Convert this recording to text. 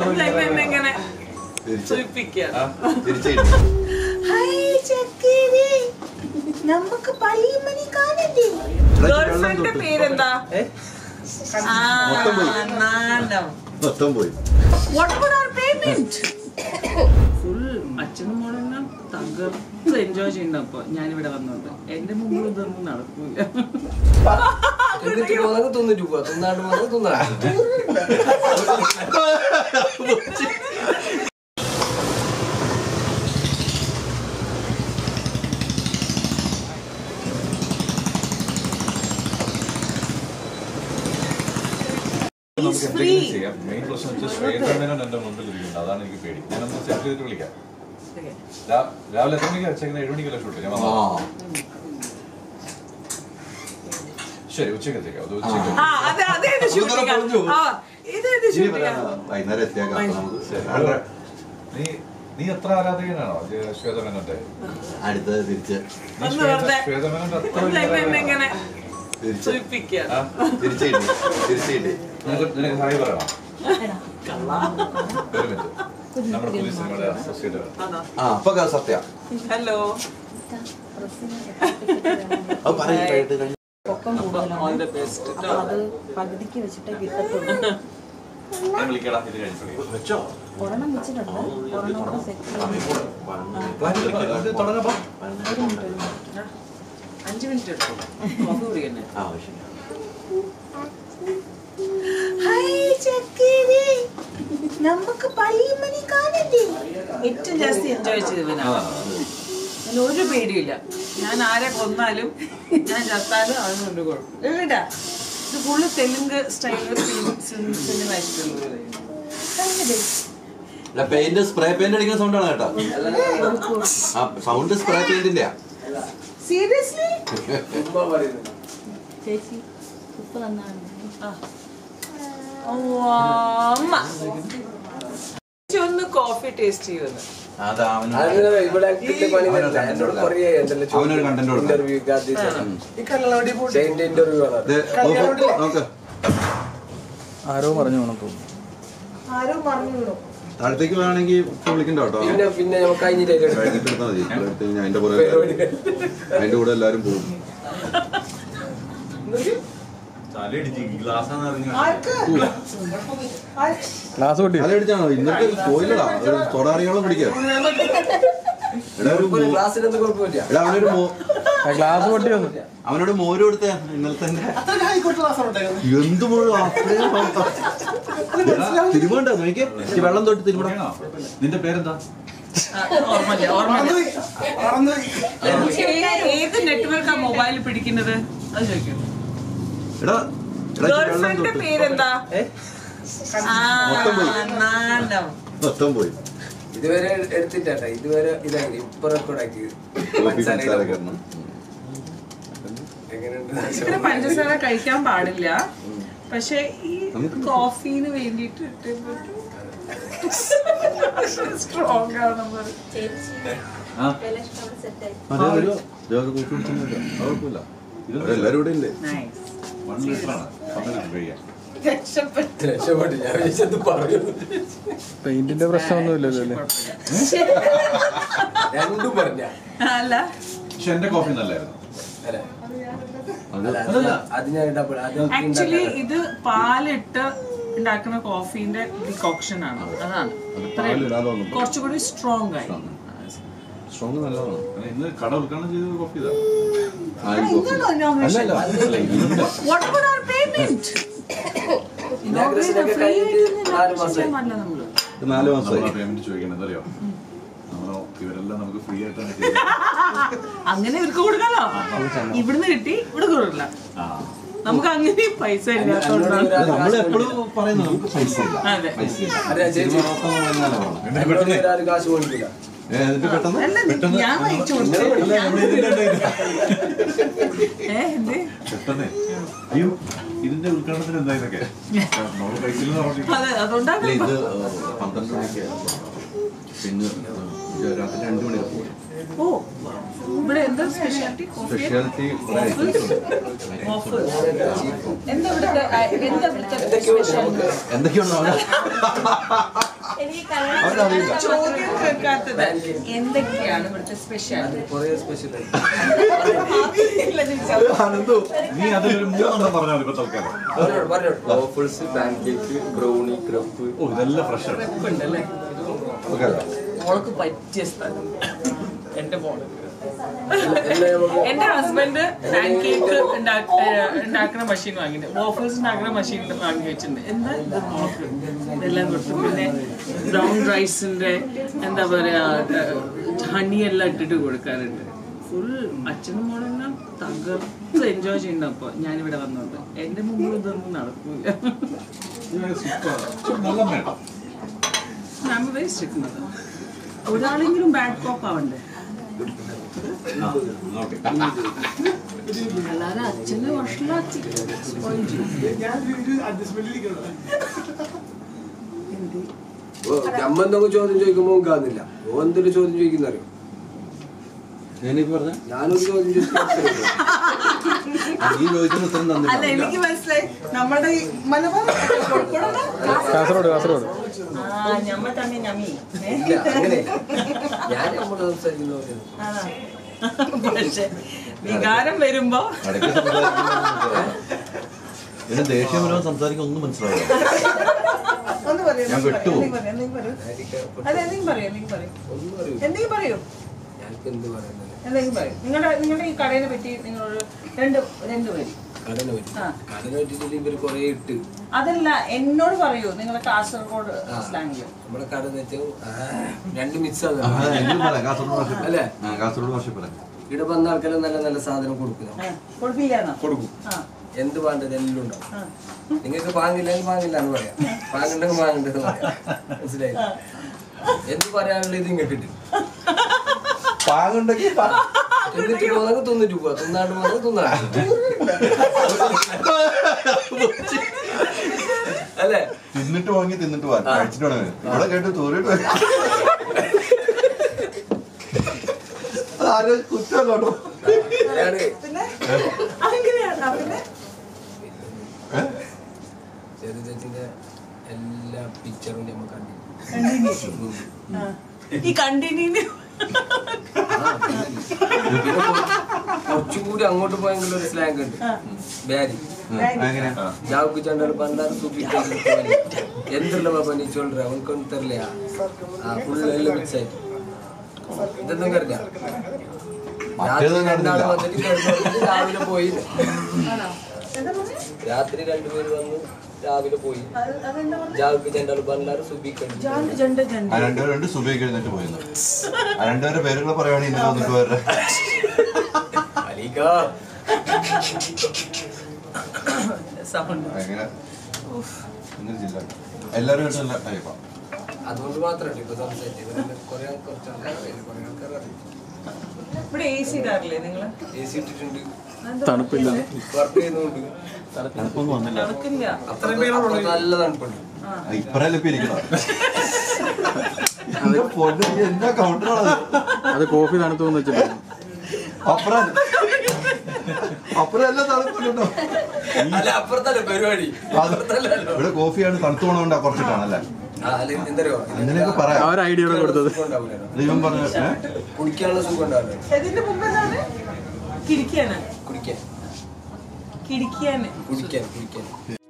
എന്നെ ഇങ്ങനെ തിരിച്ച് സൂചിപ്പിക്കുക തിരിച്ചിട്ട് ഹായ് ചക്കരേ നമുക്ക് പള്ളിമണി കാണണ്ടേ ഗേൾഫ്രണ്ടിന്റെ പേരെന്താ ആ, മൊത്തം പോയി. നാണം മൊത്തം പോയി What about our payment? Full അച്ഛനും മോളെല്ലാം തകർത്ത് എൻജോയ് ചെയ്യുന്ന അപ്പൊ ഞാനിവിടെ വന്നത് എന്റെ മുമ്പിൽ ഇതൊന്നും നടക്കൂല എന്നിട്ട് പോകുന്നത് തൊണ്ണൂറ് രൂപ തൊണ്ണാണ്ട് പോകുന്നത് തൊണ്ണാറ് നമുക്ക് എന്തെങ്കിലും ചെയ്യാം മെയിൻ പ്രശ്നം വെച്ചാൽ ശ്വേതമേനോൻ എന്റെ മുമ്പിൽ ഇരിക്കുന്നത് അതാണ് എനിക്ക് പേടി ഞാനൊന്ന് സെറ്റ് ചെയ്തിട്ട് വിളിക്കാം രാ- രാവിലെ എത്ര മണിക്ക് വെച്ചേക്കുന്നത് ഏഴ് മണിക്കല്ല ഷൂട്ട് ഞാൻ ആ വന്നോ? ശരി ഉച്ചയ്ക്ക് എത്തിക്കാം അത് ഉച്ചയ്ക്ക് ആ അതെ അതെ ഇത് ഷൂട്ടിംഗ് പറഞ്ഞു. ആ ഇതേത് ഇനി ഷൂട്ടിംഗ് വരാം. വൈകുന്നേരം എത്തിയാക്കാം അപ്പൊ നമുക്ക് ശരി. ആണ്ടേ. നീ നീ എത്ര ആരാധകനാണോ ഇത് ശ്വേതമേനോന്റെ അടുത്തത് തിരിച്ച് നീ ഒന്ന് ശ്വേത- വെറുതെ ശ്വേതമേനോന്റെ അത്ര ഒന്ന് വലിയ എന്നെ ഇങ്ങനെ തിരിച്ച് സൂചിപ്പിക്കുക ആ? തിരിച്ചിട്ട് തിരിച്ചിട്ട് നിനക്ക് നിനക്ക് ഹായ് പറയണം ഒരു മിനിറ്റ് നമ്മുടെ പോലീസ് സിനിമയുടെ അസോസിയേറ്റ് അതാ ആ അപ്പൊ ക- സത്യ ഹലോ അത് പറയും പൊക്കം ഓൾ കൂടുതലാണ് ദ ബെസ്റ്റ് അപ്പൊ അത് പകുതിക്ക് വെച്ചിട്ടേ കിട്ടത്തുള്ളൂ ഞാൻ വിളിക്കടാ ഇത് കഴിഞ്ഞിട്ട് വെച്ചോ ഒരെണ്ണം വെച്ചിട്ടുണ്ട് ഒരെണ്ണം കൂടെ സെറ്റ് ഇത് തുടങ്ങാം ഒരു മിനിറ്റ് ഒരു മിനിറ്റ് അഞ്ച് മിനിറ്റ് എടുത്തു കോഫി കുടിക്കന്നെ ആവശ്യമില്ല ഹായ് ചക്കരേ നമുക്ക് പള്ളിമണി കാണണ്ടേ ഏറ്റവും ജാസ്തി എൻജോയ് ചെയ്തവനാ അതിന് ഒരു പേടിയില്ല ഞാൻ ആരെ കൊന്നാലും ഞാൻ ചത്താലും അതൊന്നും ഒരു കുഴപ്പമില്ല കേട്ടാ ഇത് ഫുള്ള് തെലുങ്ക് സ്റ്റൈലിൽ സിനിമ ഇഷ്ടമുള്ളത് അല്ല പെയിന്റ് സ്പ്രേ പെയിന്റ് അടിക്കുന്ന സൗണ്ട് ആണ് കേട്ടോ ആ സൗണ്ട് സ്പ്രേ പെയിന്റിന്റെ സീരിയസ്ലി ഉമ്മ പറയുന്നത് ചേച്ചി ഉപ്പ് തന്നാണ് അമ്മ ചേച്ചി ഒന്ന് കോഫി ടേസ്റ്റ് ചെയ്യുമെന്ന് അത് അവന് അതിന് ഇവിടെ കിട്ടിയ പണി തരില്ല. എന്നോട് കുറേ ഉണ്ടല്ലോ അവനൊരു content കൊടുക്കാം. ഇന്റർവ്യൂ ഇന്റർവ്യൂ ആണ് ദേ, നോക്ക്, നോക്ക് ആരോ പറഞ്ഞു വേണം തോന്നുന്നു ആരോ പറഞ്ഞു വിടും താഴത്തേക്ക് വേണമെങ്കിൽ ഇപ്പൊ വിളിക്കണ്ട കേട്ടോ പിന്നെ പിന്നെ നമുക്ക് കഴിഞ്ഞിട്ട് കഴിഞ്ഞിട്ട് എടുത്താൽ മതി ഇവിടെ എടുത്ത് കഴിഞ്ഞാൽ അതിന്റെ പുറകെ അതിന്റെ കൂടെ എല്ലാരും പോകും തലയിടിച്ച് ഗ്ലാസ്സാന്ന് അറിഞ്ഞു ക്ലാസ് പൊട്ടി തലയടിച്ചാണോ ഇന്നത്തെ പോയില്ലടാ ഒരു തൊടാറിയോളം പിടിക്കാം എടാ ഒരു മോ- ക്ലാസ്സിൽ എന്ത് കുഴപ്പമില്ല എടാ അവനൊരു മോ ക്ലാസ് പൊട്ടി വന്നു അവനോട് മോര് കൊടുത്തേ ഇന്നലത്തെ എന്ത് മുഴുവൻ തിരുവണ്ട നോക്കിയേ ഈ വെള്ളം തൊട്ട് തിരുവണ നിന്റെ പേരെന്താ ഓർമ്മയില്ല ഓർമ്മയില്ല ഏത് നെറ്റ്വർക്കാ മൊബൈൽ പിടിക്കുന്നത് അത് ചോദിക്കും എടാ എടാ ഈ വെള്ളം ഗേൾഫ്രണ്ടിന്റെ തൊട്ട് പേരെന്താ ആ മൊത്തം പോയി. നാണം മൊത്തം പോയി ഇതുവരെ എടുത്തിട്ടാ ഇതുവരെ ഇതാക്കി ഇപ്പൊ റെക്കോർഡാക്കി കോഫി പഞ്ചസാര കയറണം ഇത്ര പഞ്ചസാര കഴിക്കാൻ പാടില്ല പക്ഷെ ഈ കോഫീന് വേണ്ടിട്ട് സ്ട്രോങ് ആണ് നമ്മൾ അതെ ഒരു ജോഗ് കോഫി കുടിക്കുന്നില്ല കുഴപ്പമില്ല എല്ലാരും ഇവിടെ ഉണ്ട് നൈസ് വൺ ലിറ്ററാണ് പന്ത്രണ്ട് കഴിയാം രക്ഷപ്പെട്ടു രക്ഷപ്പെട്ടു ഞാൻ വിളിച്ചത് പറയുന്നു പെയിന്റിന്റെ പ്രശ്നമൊന്നുമില്ലല്ലോ അല്ലേ രണ്ടും പറഞ്ഞ അല്ല പക്ഷെ എന്റെ കോഫി നല്ലായിരുന്നു അല്ലെ അത് അല്ല അത് ഞാൻ ഡബിൾ അത് ആക്ച്വലി ഇത് പാലിട്ട് ഉണ്ടാക്കുന്ന കോഫീന്റെ ഡിക്കോക്ഷൻ ആണ് അതാണ് അത് പാലിടാതെ വന്നു കുറച്ചുകൂടി സ്ട്രോങ് ആയി സ്ട്രോങ് നല്ലതാണ് കാരണം ഇന്ന് കട ഉദ്ഘാടനം ചെയ്തത് കോഫി ഇതാ ആയി കോഫി അല്ലല്ല What about our payment? ഇനാഗ്രേഷനൊക്കെ കഴിഞ്ഞിട്ട് നാല് മാസമായി അല്ല നമ്മള് ഇത് നാല് മാസമായി നമ്മളാ പേയ്മെന്റ് ചോദിക്കണം എന്തറിയോ നമ്മളോ ഇവരെല്ലാം നമുക്ക് ഫ്രീ ആയിട്ടാണ് ചെയ്തത് അങ്ങനെ ഇവർക്ക് കൊടുക്കാലോ ഇവിടുന്ന് കിട്ടി ഇവിടെ കൊടുക്കില്ല ആ നമുക്ക് അങ്ങനെ പൈസ ഇല്ലാത്തോണ്ടാണ് നമ്മൾ എപ്പോഴും പറയുന്നത് നമുക്ക് പൈസ ഇല്ല അതെ പൈസ ഇല്ല അതെ ചേച്ചി പെട്ടെന്ന് ഒരാൾ കാശ് മേടിക്കില്ല ഏ, എന്നിട്ട് പെട്ടെന്ന് അല്ല ഞാൻ വായിച്ചു കൊടുത്തു ഏ എന്തേ പെട്ടെന്ന് അയ്യോ ഇതിന്റെ ഉദ്ഘാടനത്തിന് എന്താ ഇതൊക്കെ നമ്മൾ പൈസ ഇല്ലെന്ന് പറഞ്ഞു അതെ അതുകൊണ്ടാണ് അല്ല ഇത് പന്ത്രണ്ട് മണിക്ക് പിന്നെ രാത്രി രണ്ട് മണി വരെ പോകും ഓ ഇവിടെ എന്താ സ്പെഷ്യാലിറ്റി കോഫി സ്പെഷ്യാലിറ്റി കുറെ ഐറ്റംസ് ഉണ്ട് എന്താ ഇവിടുത്തെ ആ, എന്താ ഇവിടുത്തെ സ്പെഷ്യാലിറ്റി എന്തൊക്കെയുണ്ടോ അവിടെ അവരറിയില്ല ചോദ്യം കേൾക്കാത്തത് എന്തൊക്കെയാണ് ഇവിടുത്തെ സ്പെഷ്യാലിറ്റി കുറേ സ്പെഷ്യൽ ആനന്ദു നീ അതിലൊരു മൂന്നെണ്ണം പറഞ്ഞാൽ ഇപ്പൊ തൽക്കാലം പറഞ്ഞോട് പറഞ്ഞോട് waffles pancake brownie crepe ഓ ഇതെല്ലാം ഫ്രഷ് ആണ് ഉണ്ടല്ലേ ഓക്കെ അല്ലേ മോൾക്ക് പറ്റിയ സ്ഥലം എന്റെ മോള് എല്ലാം നമുക്ക് എന്റെ ഹസ്ബൻഡ് പാൻ കേക്ക് ഉണ്ടാക്കുന്ന മെഷീൻ വാങ്ങിയിട്ട് വോഫേഴ്സ് ഉണ്ടാക്കുന്ന മെഷീൻ വാങ്ങി വെച്ചിട്ടുണ്ട് എന്താ ഇത് മോൾക്ക് ഇതെല്ലാം കൊടുത്തു പിന്നെ ബ്രൗൺ റൈസിന്റെ എന്താ പറയാ ഹണി എല്ലാം ഇട്ടിട്ട് കൊടുക്കാറുണ്ട് ഫുൾ അച്ഛനും മോളെല്ലാം തകർത്ത് എൻജോയ് ചെയ്യുന്നുണ്ട് അപ്പൊ ഞാനിവിടെ വന്നോണ്ട് എന്റെ മുമ്പിൽ ഇതൊന്നും നടക്കൂല സൂപ്പർ നല്ല മേഡം ഞാൻ വെരി സ്ട്രിക്ട് ഒരാളെങ്കിലും ബാഡ് കോപ്പ് ആവണ്ടേ ഓക്കെ അല്ലാതെ അച്ഛനെ വഷളാക്കി spoil ചെയ്യും. നമ്മ എന്തൊക്കെ ചോദ്യം ചോദിക്കുമ്പോ കാണുന്നില്ല ഓ എന്തൊരു ചോദ്യം ചോദിക്കുന്ന അറിയോ ഞാനിപ്പോ പറഞ്ഞ ഞാനൊരു ചോദ്യം ചോദിച്ചു ഈ ചോദിക്കുന്ന ഉത്തരം അല്ല തന്നില്ല എനിക്ക് മനസ്സിലായി നമ്മുടെ ഈ മലബാർ കോഴിക്കോടാണ് കാസർഗോഡ് കാസർഗോഡ് ആ ഞമ്മ തന്നെ ഞമ്മി ഇല്ല അങ്ങനെ ഞാൻ നമ്മോട് സംസാരിക്കുന്ന പോലെ പക്ഷെ വികാരം വരുമ്പോ ഇടയ്ക്ക് സംസാരിക്കുമ്പോൾ പിന്നെ ദേഷ്യം വരുമ്പോൾ സംസാരിക്കാൻ ഒന്നും മനസ്സിലാവില്ല ഒന്ന് പറയൂ ഞാൻ വിട്ടുപോകും. എന്തെങ്കിലും പറയൂ അതെ എന്തെങ്കിലും പറയൂ എന്തെങ്കിലും പറയൂ ഒന്നും അറിയില്ല എന്തെങ്കിലും പറയൂ ഞാനിപ്പോ എന്ത് പറയുന്നത് എന്തെങ്കിലും പറയൂ നിങ്ങളുടെ നിങ്ങളുടെ ഈ കടയിനെ പറ്റി നിങ്ങളൊരു രണ്ട് രണ്ട് പേര് കടനെ പറ്റി ആ. കടനെ പറ്റിട്ട് ഇവര് കൊറേ ഇട്ട് അതല്ല എന്നോട് പറയൂ നിങ്ങളെ കാസർഗോഡ് സ്ലാങ്ങില് നമ്മളെ കട എന്ന് വെച്ചാൽ രണ്ട് മിക്സ് ആ, ആണ് എങ്കിലും പറയാം കാസർഗോഡ് ഭാഷ അല്ലേ? ആ, കാസർഗോഡ് ഭാഷ പറയാം ഇവിടെ വന്ന ആൾക്കാരെ നല്ല നല്ല സാധനം കൊടുക്കുക കൊടുക്കില്ലാന്നോ കൊടുക്കും ആ എന്ത് വേണ്ടത് എല്ലാം ഉണ്ടാവും ആ. നിങ്ങൾക്ക് പാങ്ങില്ലെങ്കിൽ പാങ്ങില്ല എന്ന് പറയാം പാങ്ങുണ്ടെങ്കിൽ പാങ്ങുണ്ടെന്ന് പറയാം മനസ്സിലായില്ല എന്ത് പറയാനുള്ള ഇത് ഇങ്ങോട്ടിട്ട് പാകുണ്ടെങ്കിൽ എന്നിട്ട് പോകുന്നത് തൊണ്ണൂറ്റി രൂപ തിന്നാണ്ട് പോകുന്നത് തിന്നാണ്ട് അല്ലേ തിന്നിട്ട് വാങ്ങി തിന്നിട്ട് വാ കഴിച്ചിട്ട് വേണം വരാൻ. ഇവിടെ കേട്ട് തൂറിട്ട് വരാം. ആരും കുറ്റമല്ല കേട്ടോ ഞാന് പിന്നെ അങ്ങനെയാണ് പിന്നെ ചെറിയ ചേച്ചിന്റെ എല്ലാ പിക്ചറും നമ്മൾ കണ്ടു ആ. ഈ കണ്ടിന്യൂ പിന്നെ കുറച്ചും കൂടി അങ്ങോട്ട് പോയെങ്കിൽ ഒരു സ്ലാങ് ഉണ്ട് ബാരി അങ്ങനെ ಜಾವ್ಕು ಚಂಡಲ್ ಬಂದಾರ ಸುಬ್ಬಿ ಎಂದ್ರಲ್ಲ ಬಾಬಾ ನೀ ಚೊಲ್ರ ಅನ್ಕೊಂಡ್ ತರ್ಲಿ ಆ ಫುಲ್ ಎಲ್ಲ ಮಿಕ್ಸ್ ಆಯ್ತು ഇതൊന്നും കറിഞ്ഞ മറ്റേത് രണ്ടാൾ കാണുന്നില്ല വന്നിട്ട് കിടന്നുറങ്ങിയിട്ട് രാവിലെ പോയി ആണോ എന്താ പറഞ്ഞേ രാത്രി രണ്ടുപേര് വന്നു രാവിലെ പോയി അത് അതെന്താ പറഞ്ഞേ ജാവുക്ക് ചെണ്ടാൽ ബണ്ടാറ് സുബി കണ്ടു ജാണ്ട് ജണ്ട് ജണ്ട് ആ രണ്ടുപേരും രണ്ട് സുബൈക്ക് എഴുന്നേറ്റ് പോയിരുന്നു ആ രണ്ടുപേരുടെ പേരുകൾ പറയുവാണെങ്കിൽ ഇന്നലെ വന്നിട്ട് വേറെ അലീക്ക സൗണ്ട് ഭയങ്കര ഇന്നൊരു ജില്ല എല്ലാവരും ആയിട്ട് നല്ല ടൈപ്പാണ് അതുകൊണ്ട് മാത്രമല്ല ഇപ്പൊ സംസാരിച്ചത് കുറെ കുറച്ച് ആൾക്കാർ കുറെ ആൾക്കാർ അറിയും ഇവിടെ എ സി ഇടാറില്ലേ നിങ്ങള് എ സി ഇട്ടിട്ടുണ്ട് തണുപ്പില്ല വർക്ക് ചെയ്യുന്നുണ്ട് തണുപ്പൊന്നും വന്നില്ല നടക്കില്ല അത്ര നല്ല തണുപ്പുണ്ട് ഇപ്പറല്ലേ ഇപ്പൊ ഇരിക്കണം അത് പൊന്നു നീ എന്നാ കൗണ്ടറാണത് അത് കോഫി തണുത്തു വന്ന് വെച്ചിട്ടുണ്ട് അപ്പുറം അപ്പുറം എല്ലാം തണുപ്പുണ്ടോ അല്ല അപ്പുറത്തല്ലേ പരിപാടി അപ്പുറത്തല്ലല്ലോ ഇവിടെ കോഫിയാണ് തണുത്തു പോണോണ്ടാ കുറച്ചിട്ടാണ് അല്ലേ ആ, അല്ല, എന്തറിയോ? അങ്ങനെയൊക്കെ പറയാം ആ ഒരു ഐഡിയ ആണ് കൊടുത്തത് സുഖം ഉണ്ടാവൂലല്ലോ. അത് ഇവൻ പറഞ്ഞു ഏ? കുടിക്കാനുള്ള സുഖം ഉണ്ടാവില്ല ഇതിന്റെ മുമ്പ് എന്താണ് കിരിക്കാന് കുടിക്കാൻ കിരിക്കാന് കുടിക്കാൻ കുടിക്കാൻ